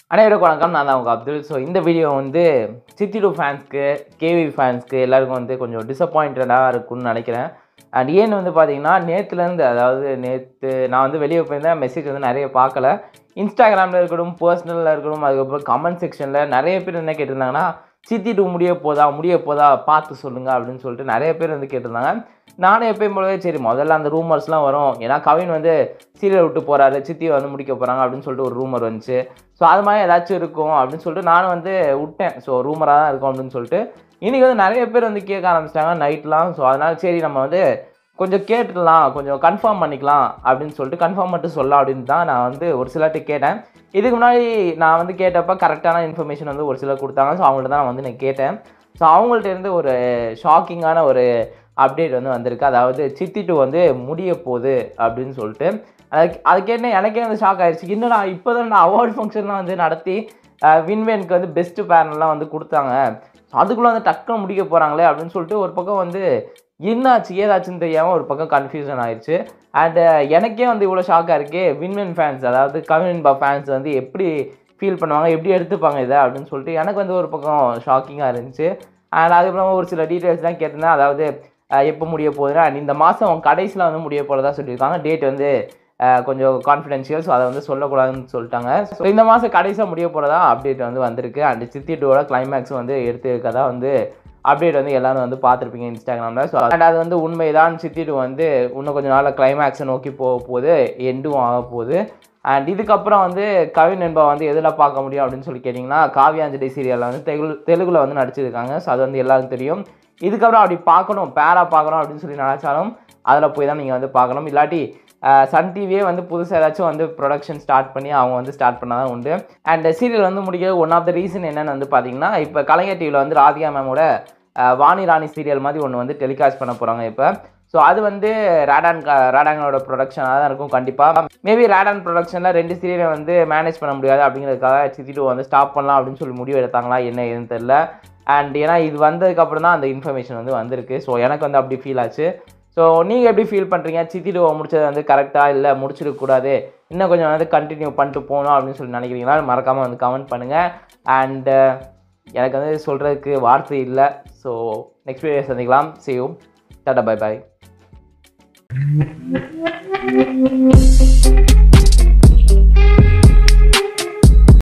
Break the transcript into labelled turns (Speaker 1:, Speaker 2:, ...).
Speaker 1: அனைவருக்கும் வணக்கம் நான் தான் உங்கள் அப்துல் ஸோ இந்த வீடியோ வந்து சித்தி டூ ஃபேன்ஸ்க்கு கேவி ஃபேன்ஸ்க்கு எல்லாருக்கும் வந்து கொஞ்சம் டிசப்பாயிண்டடாக இருக்கும்னு நினைக்கிறேன் அண்ட் ஏன்னு வந்து பார்த்தீங்கன்னா நேற்றுலேருந்து அதாவது நேற்று நான் வந்து வெளியே போயிருந்தேன் மெசேஜ் வந்து நிறைய பார்க்கல இன்ஸ்டாகிராமில் இருக்கட்டும் பர்சனலில் இருக்கட்டும் அதுக்கப்புறம் கமெண்ட் செக்ஷனில் நிறைய பேர் என்ன கேட்டிருந்தாங்கன்னா சித்தி டூ முடிய போதா முடிய போதா பார்த்து சொல்லுங்கள் அப்படின்னு சொல்லிட்டு நிறைய பேர் வந்து கேட்டிருந்தாங்க நானும் எப்பயும் போலவே சரி முதல்ல அந்த ரூமர்ஸ்லாம் வரும் ஏன்னா கவின் வந்து சீரியல் விட்டு போகிறாரு சித்தியை வந்து முடிக்க போகிறாங்க அப்படின்னு சொல்லிட்டு ஒரு ரூமர் வந்துச்சு ஸோ அது மாதிரி ஏதாச்சும் இருக்கும் அப்படின்னு சொல்லிட்டு நானும் வந்து விட்டேன் ஸோ ரூமராக தான் இருக்கும் அப்படின்னு சொல்லிட்டு இன்றைக்கி வந்து நிறைய பேர் வந்து கேட்க ஆரம்பிச்சிட்டாங்க நைட்லாம் ஸோ அதனால சரி நம்ம வந்து கொஞ்சம் கேட்டுடலாம் கொஞ்சம் கன்ஃபார்ம் பண்ணிக்கலாம் அப்படின்னு சொல்லிட்டு கன்ஃபார்ம் மட்டும் சொல்லலாம் அப்படின்னு தான் நான் வந்து ஒரு சிலர்கிட்ட கேட்டேன் இதுக்கு முன்னாடி நான் வந்து கேட்டப்போ கரெக்டான இன்ஃபர்மேஷன் வந்து ஒரு சிலர் கொடுத்தாங்க ஸோ அவங்கள்ட்ட தான் வந்து நான் கேட்டேன் ஸோ அவங்கள்ட்ட இருந்து ஒரு ஷாக்கிங்கான ஒரு அப்டேட் வந்து வந்திருக்கு அதாவது சித்தி டூ வந்து முடிய போகுது அப்படின்னு சொல்லிட்டு அதுக்கு அது கேட்டேன் எனக்கே வந்து ஷாக் ஆயிடுச்சு என்னடா இப்போ தான் அவார்டு ஃபங்க்ஷன்லாம் வந்து நடத்தி வின்வேனுக்கு வந்து பெஸ்ட்டு பேரன்லாம் வந்து கொடுத்தாங்க அதுக்குள்ளே வந்து டக்குன்னு முடிக்க போகிறாங்களே அப்படின்னு சொல்லிட்டு ஒரு பக்கம் வந்து என்னாச்சு ஏதாச்சுன்னு தெரியாமல் ஒரு பக்கம் கன்ஃபியூஷன் ஆயிடுச்சு அண்டு எனக்கே வந்து இவ்வளோ ஷாக்காக இருக்கே வின்வென் ஃபேன்ஸ் அதாவது கவின்பா ஃபேன்ஸ் வந்து எப்படி ஃபீல் பண்ணுவாங்க எப்படி எடுத்துப்பாங்க இதை அப்படின்னு சொல்லிட்டு எனக்கு வந்து ஒரு பக்கம் ஷாக்கிங்காக இருந்துச்சு அண்ட் அதுக்கப்புறம் ஒரு சில டீட்டெயில்ஸ்லாம் கேட்டிருந்தேன் அதாவது எப்போ முடிய போகுதுன்னா and இந்த மாதம் கடைசியில் வந்து முடிய போகிறதா சொல்லியிருக்காங்க டேட் வந்து அஹ், கொஞ்சம் கான்ஃபிடென்ஷியல் ஸோ அதை வந்து சொல்லக்கூடாதுன்னு சொல்லிட்டாங்க ஸோ இந்த மாதம் கடைசியாக முடிய போகிறதா அப்டேட் வந்து வந்திருக்கு அண்ட் சித்தி டூவோட கிளைமேக்ஸ் வந்து எடுத்து இருக்கதா வந்து அப்டேட் வந்து எல்லாரும் வந்து பார்த்துருப்பீங்க இன்ஸ்டாகிராமில் ஸோ அண்ட் அது வந்து உண்மைதான் சித்தி டூ வந்து இன்னும் கொஞ்சம் நாளில் கிளைமேக்ஸை நோக்கி போக போகுது எண்டும் ஆக போகுது அண்ட் இதுக்கப்புறம் வந்து கவின் என்பா வந்து எதில் பார்க்க முடியும் அப்படின்னு சொல்லி கேட்டிங்கன்னா காவியாஞ்சலி சீரியலில் வந்து தெலுங்கு தெலுங்குல வந்து நடிச்சிருக்காங்க ஸோ அது வந்து எல்லாருக்கும் தெரியும் இதுக்கப்புறம் அப்படி பார்க்கணும் பேரா பார்க்கணும் அப்படின்னு சொல்லி நினச்சாலும் அதில் போய் தான் நீங்கள் வந்து பார்க்கணும் இல்லாட்டி அஹ், சன் டிவியே வந்து புதுசாக ஏதாச்சும் வந்து ப்ரொடக்ஷன் ஸ்டார்ட் பண்ணி அவங்க வந்து ஸ்டார்ட் பண்ணால் தான் உண்டு அண்ட் சீரியல் வந்து முடிக்க ஒன் ஆஃப் த ரீசன் என்னென்னு வந்து பார்த்தீங்கன்னா இப்போ கலைஞர் டிவியில் வந்து ராதிகா மேமோட அஹ், வாணி ராணி சீரியல் மாதிரி ஒன்று வந்து டெலிகாஸ்ட் பண்ண போகிறாங்க இப்போ ஸோ அது வந்து ரேடான் ரேடாங்கனோட ப்ரொடக்ஷனாக தான் இருக்கும் கண்டிப்பாக மேபி ரேடான் ப்ரொடக்ஷனில் ரெண்டு சீரியலை வந்து மேனேஜ் பண்ண முடியாது அப்படிங்கிறதுக்காக சித்தி டூ வந்து ஸ்டாப் பண்ணலாம் அப்படின்னு சொல்லி முடிவு எடுத்தாங்களா என்ன ஏதுன்னு தெரில அண்ட் ஏன்னா இது வந்ததுக்கப்புறம் தான் அந்த இன்ஃபர்மேஷன் வந்து வந்திருக்கு ஸோ எனக்கு வந்து அப்படி ஃபீல் ஆச்சு ஸோ நீங்கள் எப்படி ஃபீல் பண்ணுறீங்க சித்தி டூ முடிச்சது வந்து கரெக்டாக இல்லை முடிச்சிடக்கூடாது இன்னும் கொஞ்சம் வந்து கண்டினியூ பண்ணிட்டு போகணும் அப்படின்னு சொல்லி நினைக்கிறீங்களா மறக்காமல் வந்து கமெண்ட் பண்ணுங்கள் அண்டு எனக்கு வந்து சொல்கிறதுக்கு வார்த்தை இல்லை ஸோ நெக்ஸ்ட் வீடியோ சந்திக்கலாம் see you டாடா பை பாய்